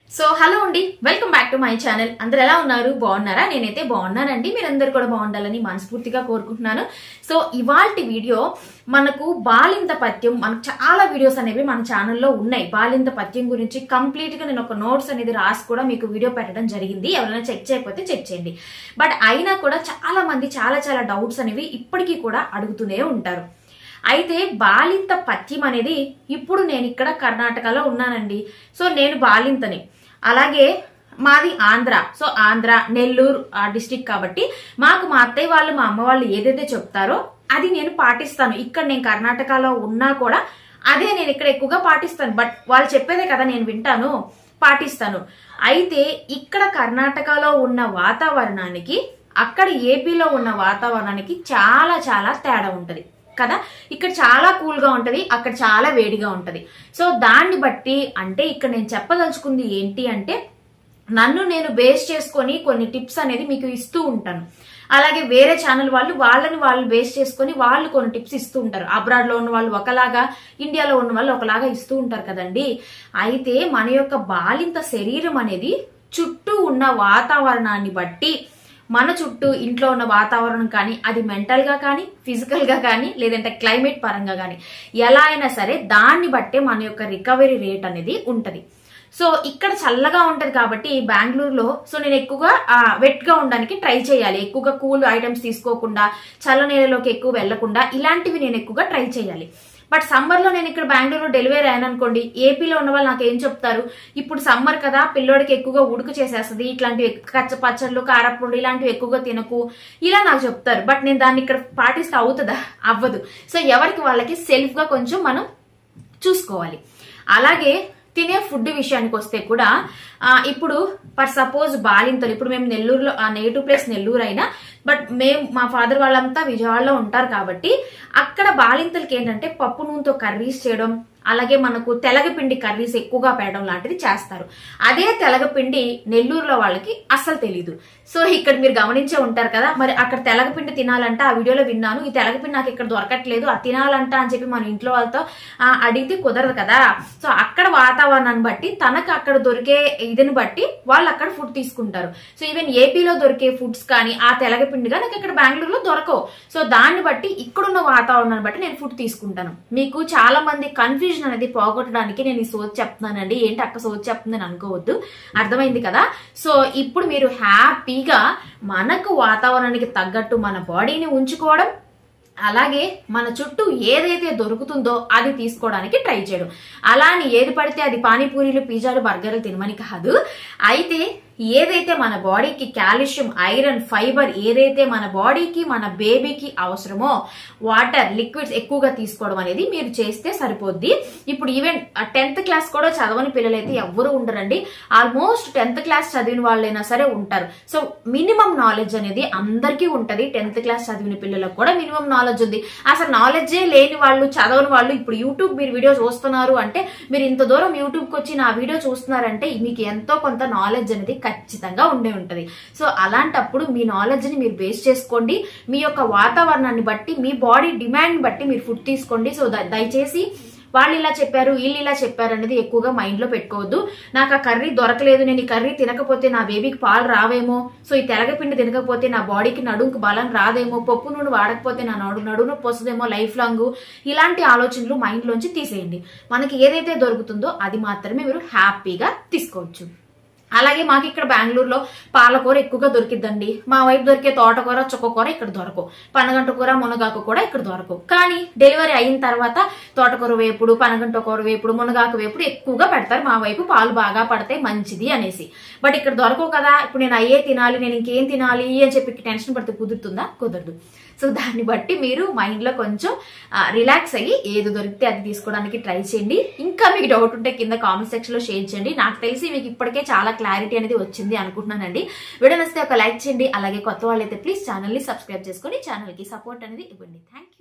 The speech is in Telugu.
సో హలో అండి welcome back to my channel అందరు ఎలా ఉన్నారు బాగున్నారా నేనైతే బాగున్నానండి మీరందరూ కూడా బాగుండాలని మనస్ఫూర్తిగా కోరుకుంటున్నాను సో ఇవాల్టి వీడియో మనకు బాలింత పద్యం మనకు చాలా వీడియోస్ అనేవి మన ఛానల్లో ఉన్నాయి బాలింత పద్యం గురించి కంప్లీట్ గా నేను ఒక నోట్స్ అనేది రాసి కూడా మీకు వీడియో పెట్టడం జరిగింది ఎవరైనా చెక్ చేయకపోతే చెక్ చేయండి బట్ అయినా కూడా చాలా మంది చాలా చాలా డౌట్స్ అనేవి ఇప్పటికీ కూడా అడుగుతూనే ఉంటారు అయితే బాలింత పద్యం అనేది ఇప్పుడు నేను ఇక్కడ కర్ణాటకలో ఉన్నానండి సో నేను బాలింతని అలాగే మాది ఆంధ్ర సో ఆంధ్ర నెల్లూరు ఆ డిస్టిక్ కాబట్టి మాకు మా అత్తయ్య వాళ్ళు మా అమ్మ వాళ్ళు ఏదైతే చెప్తారో అది నేను పాటిస్తాను ఇక్కడ నేను కర్ణాటకలో ఉన్నా కూడా అదే నేను ఇక్కడ ఎక్కువగా పాటిస్తాను బట్ వాళ్ళు చెప్పేదే కదా నేను వింటాను పాటిస్తాను అయితే ఇక్కడ కర్ణాటకలో ఉన్న వాతావరణానికి అక్కడ ఏపీలో ఉన్న వాతావరణానికి చాలా చాలా తేడా ఉంటది కదా ఇక్కడ చాలా కూల్ గా ఉంటది అక్కడ చాలా వేడిగా ఉంటది సో దాన్ని బట్టి అంటే ఇక్కడ నేను చెప్పదలుచుకుంది ఏంటి అంటే నన్ను నేను బేస్ చేసుకొని కొన్ని టిప్స్ అనేది మీకు ఇస్తూ ఉంటాను అలాగే వేరే ఛానల్ వాళ్ళు వాళ్ళని వాళ్ళు బేస్ చేసుకొని వాళ్ళు కొన్ని టిప్స్ ఇస్తూ ఉంటారు అబ్రాడ్ లో ఉన్న వాళ్ళు ఒకలాగా ఇండియాలో ఉన్న వాళ్ళు ఒకలాగా ఇస్తూ ఉంటారు కదండి అయితే మన యొక్క బాలింత శరీరం అనేది చుట్టూ ఉన్న వాతావరణాన్ని బట్టి మన చుట్టూ ఇంట్లో ఉన్న వాతావరణం కానీ అది మెంటల్ గా కానీ ఫిజికల్ గా కానీ లేదంటే క్లైమేట్ పరంగా కానీ ఎలా అయినా సరే దాన్ని బట్టే మన యొక్క రికవరీ రేట్ అనేది ఉంటది సో ఇక్కడ చల్లగా ఉంటది కాబట్టి బెంగళూరులో సో నేను ఎక్కువగా వెట్ గా ఉండడానికి ట్రై చేయాలి ఎక్కువగా కూల్ ఐటమ్స్ తీసుకోకుండా చల్ల నేలలోకి ఎక్కువ వెళ్లకుండా ఇలాంటివి నేను ఎక్కువగా ట్రై చేయాలి బట్ సమ్మర్ లో నేను ఇక్కడ బెంగళూరులో డెలివరీ అయ్యాను అనుకోండి ఏపీలో ఉన్న వాళ్ళు నాకు ఏం చెప్తారు ఇప్పుడు సమ్మర్ కదా పిల్లోడికి ఎక్కువగా ఉడుకు చేసేస్తుంది ఇట్లాంటివి కచ్చ పచ్చళ్ళు కారప్పుడు ఇలాంటివి ఎక్కువగా తినకు ఇలా నాకు చెప్తారు బట్ నేను దాన్ని ఇక్కడ పాటిస్తే అవుతుందా అవ్వదు సో ఎవరికి వాళ్ళకి సెల్ఫ్ గా కొంచెం మనం చూసుకోవాలి అలాగే తినే ఫుడ్ విషయానికి వస్తే కూడా ఆ, ఇప్పుడు ఫర్ సపోజ్ బాలింతలు ఇప్పుడు మేము నెల్లూరులో ఆ నేటివ్ ప్లేస్ నెల్లూరు అయినా బట్ మేము మా ఫాదర్ వాళ్ళంతా విజయవాడలో ఉంటారు కాబట్టి అక్కడ బాలింతలకి ఏంటంటే పప్పు నూనెతో కర్రీస్ చేయడం అలాగే మనకు తెలగపిండి కర్రీస్ ఎక్కువగా పెట్టడం లాంటిది చేస్తారు అదే తెలగపిండి నెల్లూరులో వాళ్ళకి అస్సలు తెలీదు సో ఇక్కడ మీరు గమనించే ఉంటారు కదా మరి అక్కడ తెలగపిండి తినాలంటే ఆ వీడియోలో విన్నాను ఈ తెలగపిండి నాకు ఇక్కడ దొరకట్లేదు అది తినాలంట అని చెప్పి మన ఇంట్లో వాళ్ళతో ఆ, అడిగితే కుదరదు కదా సో అక్కడ వాతావరణాన్ని బట్టి తనకు అక్కడ దొరికే ఇదిని బట్టి వాళ్ళు అక్కడ ఫుడ్ తీసుకుంటారు సో ఈవెన్ ఏపీలో దొరికే ఫుడ్స్ కానీ ఆ తెలగపిండిగా నాకు ఇక్కడ బెంగళూరులో దొరకవు సో దాన్ని బట్టి ఇక్కడున్న వాతావరణాన్ని బట్టి నేను ఫుడ్ తీసుకుంటాను మీకు చాలా మంది కన్ఫ్యూజన్ అనేది పోగొట్టడానికి నేను ఈ సోచ్ చెప్తున్నానండి ఏంటి అక్క సోచ్ చెప్తుందని అనుకోవద్దు అర్థమైంది కదా సో ఇప్పుడు మీరు హ్యాపీగా మనకు వాతావరణానికి తగ్గట్టు మన బాడీని ఉంచుకోవడం అలాగే మన చుట్టూ ఏదైతే దొరుకుతుందో అది తీసుకోవడానికి ట్రై చేయడం అలా అని ఏది పడితే అది పానీపూరీలు పిజ్జాలు బర్గర్లు తినమని కాదు అయితే ఏదైతే మన బాడీకి కాల్షియం ఐరన్ ఫైబర్ ఏదైతే మన బాడీకి మన బేబీకి అవసరమో వాటర్ లిక్విడ్స్ ఎక్కువగా తీసుకోవడం అనేది మీరు చేస్తే సరిపోద్ది ఇప్పుడు ఈవెన్ టెన్త్ క్లాస్ కూడా చదవని పిల్లలైతే ఎవ్వరూ ఉండరండి ఆల్మోస్ట్ టెన్త్ క్లాస్ చదివిన వాళ్ళైనా సరే ఉంటారు సో మినిమం నాలెడ్జ్ అనేది అందరికీ ఉంటది టెన్త్ క్లాస్ చదివిన పిల్లలకు కూడా మినిమం నాలెడ్జ్ ఉంది అసలు నాలెడ్జే లేని వాళ్ళు చదవని వాళ్ళు ఇప్పుడు యూట్యూబ్ మీరు వీడియో చూస్తున్నారు అంటే మీరు ఇంత దూరం యూట్యూబ్ కి వచ్చి నా వీడియో చూస్తున్నారంటే మీకు ఎంతో కొంత నాలెడ్జ్ అనేది ఖచ్చితంగా ఉండే ఉంటది సో అలాంటప్పుడు మీ నాలెడ్జ్ ని మీరు బేస్ చేసుకోండి మీ యొక్క వాతావరణాన్ని బట్టి మీ బాడీ డిమాండ్ బట్టి మీరు ఫుడ్ తీసుకోండి సో ద- దయచేసి వాళ్ళు ఇలా చెప్పారు వీళ్ళు ఇలా చెప్పారు అనేది ఎక్కువగా మైండ్ లో పెట్టుకోవద్దు నాకు ఆ కర్రీ దొరకలేదు నేను ఈ కర్రీ తినకపోతే నా బేబీకి పాలు రావేమో సో ఈ తెలగపిండి తినకపోతే నా బాడీకి నడుముకి బలం రాదేమో పప్పు నూనె వాడకపోతే నా నడు నడుము నొప్పి వస్తుందేమో లైఫ్ లాంగ్ ఇలాంటి ఆలోచనలు మైండ్ లోంచి తీసేయండి మనకి ఏదైతే దొరుకుతుందో అది మాత్రమే మీరు హ్యాపీగా తీసుకోవచ్చు అలాగే మాకు ఇక్కడ బెంగళూరులో పాలకూర ఎక్కువగా దొరికిద్దండి మా వైపు దొరికే తోటకూర చుక్కకూర ఇక్కడ దొరకవు పనగంట కూర మునగాకు కూడా ఇక్కడ దొరకవు కానీ డెలివరీ అయిన తర్వాత తోటకూర వేపుడు పనగంట కూర వేపుడు మునగాకు వేపుడు ఎక్కువగా పెడతారు మా వైపు పాలు బాగా పడితే మంచిది అనేసి బట్ ఇక్కడ దొరకవు కదా ఇప్పుడు నేను అయ్యే తినాలి నేను ఇంకేం తినాలి అని చెప్పి టెన్షన్ పడితే కుదురుతుందా కుదరదు సో దాన్ని బట్టి మీరు మైండ్ లో కొంచెం రిలాక్స్ అయ్యి ఏది దొరికితే అది తీసుకోవడానికి ట్రై చేయండి ఇంకా మీకు డౌట్ ఉంటే కింద కామెంట్ సెక్షన్ లో షేర్ చేయండి నాకు తెలిసి మీకు ఇప్పటికే చాలా క్లారిటీ అనేది వచ్చింది అనుకుంటున్నానండి వీడియో నచ్చితే ఒక లైక్ చేయండి అలాగే కొత్త వాళ్ళైతే ప్లీజ్ ఛానల్ ని సబ్స్క్రైబ్ చేసుకొని ఛానల్ కి సపోర్ట్ అనేది ఇవ్వండి థ్యాంక్